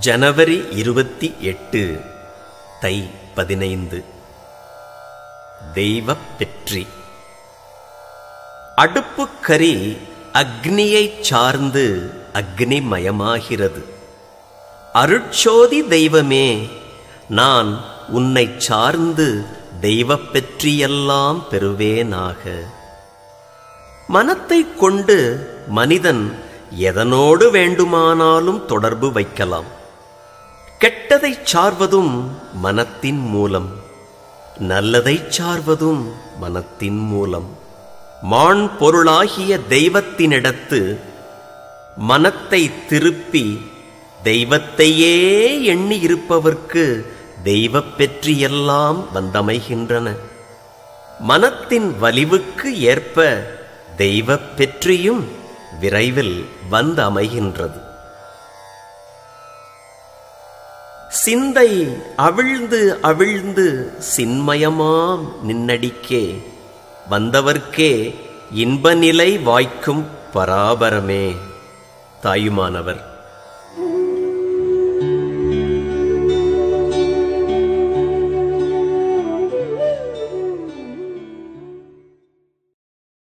ஜனவரி இருபத்தி எட்டு தை பதினைந்து தெய்வப் பெற்றி அடுப்புக்கரி அக்னியைச் சார்ந்து அக்னிமயமாகிறது அருட்சோதி தெய்வமே நான் உன்னைச் சார்ந்து தெய்வப் பெற்றியெல்லாம் பெறுவேனாக மனத்தைக் கொண்டு மனிதன் எதனோடு வேண்டுமானாலும் தொடர்பு வைக்கலாம் கெட்டதைச் சார்வதும் மனத்தின் மூலம் நல்லதைச் சார்வதும் மனத்தின் மூலம் மான் பொருளாகிய தெய்வத்தினிடத்து மனத்தை திருப்பி தெய்வத்தையே எண்ணி இருப்பவர்க்கு தெய்வப் பெற்றியெல்லாம் வந்தமைகின்றன மனத்தின் வலிவுக்கு ஏற்ப தெய்வப் பெற்றியும் விரைவில் வந்து அமைகின்றது சிந்தை அவிழ்ந்து அவிழ்ந்து சின்மயமாம் நின்னடிக்கே வந்தவர்க்கே இன்ப நிலை வாய்க்கும் பராபரமே தாயுமானவர்